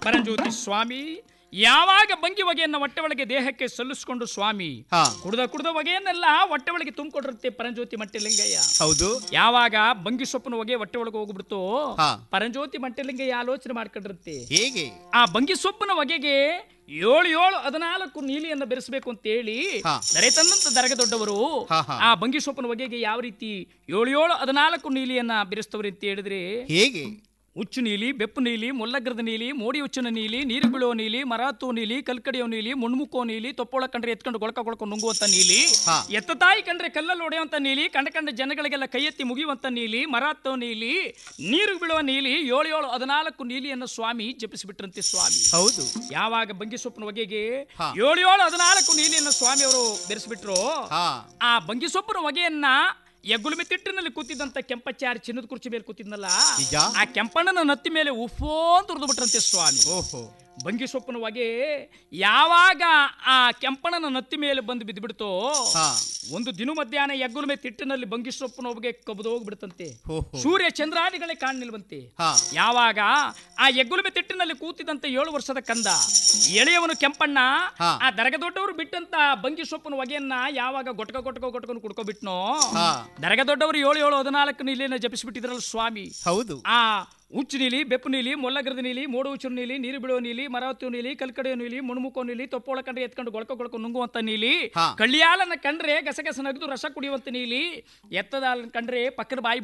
ಪರಂಜ್ಯೋತಿ ಸ್ವಾಮಿ ಯಾವಾಗ ಬಂಗಿ ಹೊಗೆಯನ್ನ ಹೊಟ್ಟೆ ಒಳಗೆ ದೇಹಕ್ಕೆ ಸಲ್ಲಿಸಿಕೊಂಡು ಸ್ವಾಮಿ ಹಾ ಕುಡ್ದ ಕುಡ್ದ ಹೊಗೆಯನ್ನೆಲ್ಲ ಹೊಟ್ಟೆ ಒಳಗೆ ತುಂಬಿಕೊಂಡಿರುತ್ತೆ ಪರಂಜ್ಯೋತಿ ಮಟ್ಟಲಿಂಗಯ್ಯ ಹೌದು ಯಾವಾಗ ಬಂಗಿ ಸೊಪ್ಪಿನ ಹೊಗೆ ಹೊಟ್ಟೆ ಒಳಗೆ ಹೋಗ್ಬಿಡ್ತು ಹಾ. ಪರಂಜ್ಯೋತಿ ಮಟ್ಟಲಿಂಗಯ್ಯ ಆಲೋಚನೆ ಮಾಡ್ಕೊಂಡಿರುತ್ತೆ ಹೇಗೆ ಆ ಬಂಗಿ ಸೊಪ್ಪಿನ ಹೊಗೆಗೆ ಏಳು ಏಳು ಹದಿನಾಲ್ಕು ನೀಲಿಯನ್ನು ಬೆರೆಸಬೇಕು ಅಂತ ಹೇಳಿ ಹಾ. ದೊರೆತಂದಂತ ದರಗ ದೊಡ್ಡವರು ಹಾ, ಹಾ. ಆ ಬಂಗಿ ಸೊಪ್ಪಿನ ಹೊಗೆಗೆ ಯಾವ ರೀತಿ ಏಳು ಏಳು ಹದಿನಾಲ್ಕು ನೀಲಿಯನ್ನ ಬೆರೆಸ್ತವ್ರಿ ಅಂತ ಹೇಳಿದ್ರೆ ಹೇಗೆ ಹುಚ್ಚು ನೀಲಿ ಬೆಪ್ಪು ನೀಲಿ ಮುಲ್ಲಗ್ರದ ನೀಲಿ ಮೋಡಿ ಹುಚ್ಚಿನ ನೀಲಿ ನೀರು ಬೀಳೋ ನೀಲಿ ಮರಾತು ನೀಲಿ ಕಲ್ಕಡಿಯೋ ನೀಲಿ ಮುಣ್ಮುಕ್ಕೋ ನೀಲಿ ತೊಪ್ಪೊಳ ಕಂಡ್ರೆ ಎತ್ಕೊಂಡು ಗೊಳಕ ಗೊಳಕ ನುಂಗುವಂತ ನೀಲಿ ಹಾ. ಎತ್ತ ತಾಯಿ ಕಂಡ್ರೆ ಕಲ್ಲಲ್ಲಿ ಹೊಡೆಯುವಂತ ನೀಲಿ ಕಂಡ ಕಂಡ ಜನಗಳಿಗೆಲ್ಲ ಕೈ ಎತ್ತಿ ಮುಗಿಯುವಂತ ನೀಲಿ ಮರಾತೋ ನೀಲಿ ನೀರು ಬೀಳುವ ನೀಲಿ ಏಳು ಏಳು ಹದಿನಾಲ್ಕು ನೀಲಿಯನ್ನು ಸ್ವಾಮಿ ಜಪಿಸಿಬಿಟ್ರಂತೆ ಸ್ವಾಮಿ ಹೌದು ಯಾವಾಗ ಬಂಗಿ ಸೊಪ್ಪಿನ ಹೊಗೆಗೆ ಹಾ. ಏಳು ಏಳು ಹದಿನಾಲ್ಕು ನೀಲಿಯನ್ನು ಸ್ವಾಮಿ ಅವರು ಬೆರೆಸಿಬಿಟ್ರು ಹಾ ಆ ಬಂಗಿ ಸೊಪ್ಪಿನ ಹೊಗೆಯನ್ನ ಎಗ್ಗುಲುಮೆ ತಿಟ್ಟಿನಲ್ಲಿ ಕೂತಿದ್ದಂತ ಕೆಂಪಚ್ಚಾರಿ ಚಿನ್ನದ ಕುರ್ಚಿ ಮೇಲೆ ಕೂತಿದ್ನಲ್ಲ ನಿಜ? ಆ ಕೆಂಪಣ್ಣನ ನತ್ತಿ ಮೇಲೆ ಉಫೋ ಅಂತ ಉರಿದು ಬಿಟ್ರಂತೆ ಸ್ವಾಮಿ ಓಹೋ ಬಂಗಿ ಸೊಪ್ಪಿನ ಹೊಗೆ ಯಾವಾಗ ಆ ಕೆಂಪಣ್ಣನ ನತ್ತಿ ಮೇಲೆ ಬಂದು ಬಿದ್ದು ಬಿಡ್ತೋ ಹಾ ಒಂದು ದಿನ ಮಧ್ಯಾಹ್ನ ಎಗ್ಗುಲುಮೆ ತಿಟ್ಟಿನಲ್ಲಿ ಬಂಗಿ ಸೊಪ್ಪಿನ ಹೊಗೆ ಕಬ್ದು ಹೋಗ್ಬಿಡ್ತಂತೆ ಓಹೋ ಸೂರ್ಯ ಚಂದ್ರಾದಿಗಳೇ ಕಾಣಲಿಲ್ವಂತೆ ಹಾ ಯಾವಾಗ ಆ ಎಗ್ಗುಲುಮೆ ತಿಟ್ಟಿನಲ್ಲಿ ಕೂತಿದಂತ ಏಳು ವರ್ಷದ ಕಂದ ಎಳೆಯವನು ಕೆಂಪಣ್ಣ ಹಾ. ಆ ದರಗ ದೊಡ್ಡವರು ಬಿಟ್ಟಂತ ಬಂಗಿ ಸೊಪ್ಪಿನ ಹೊಗೆಯನ್ನ ಯಾವಾಗ ಗೊಟಕ ಗೊಟಕ ಗೊಟಕನು ಕುಡ್ಕೊಬಿಟ್ನೋ ಹಾ ದರಗ ದೊಡ್ಡವರು ಏಳು ಏಳು ಹದಿನಾಲ್ಕು ನೀಲಿಯನ್ನ ಜಪಿಸಿಬಿಟ್ಟಿದ್ರಲ್ಲ ಸ್ವಾಮಿ ಹೌದು ಆ ಹುಚ್ಚು ನೀಲಿ ಬೆಪ್ಪು ನೀಲಿ ಮೊಲ್ಲಗರದ ನೀಲಿ ಮೋಡು ಹುಚ್ಚು ನೀಲಿ ನೀರು ಬೀಳೋ ನೀಲಿ ಮರಾವತಿ ನೀಲಿ ಕಲ್ಕಡೆಯೋ ನೀಲಿ ಮುಣುಮುಕೋ ನೀಲಿ ತೊಪ್ಪೋಳ ಕಂಡ್ರೆ ಎತ್ಕೊಂಡು ಗೊಳಕ ಗೊಳಕ ನುಂಗುವಂತ ನೀಲಿ ಹಾ. ಕಳ್ಳಿಯಾಲನ್ನ ಕಂಡ್ರೆ ಗಸಗಸ ನಗದು ರಸ ಕುಡಿಯುವಂತ ನೀಲಿ ಎತ್ತದ ಹಾಲನ್ನ ಕಂಡ್ರೆ ಪಕ್ಕದ ಬಾಯಿ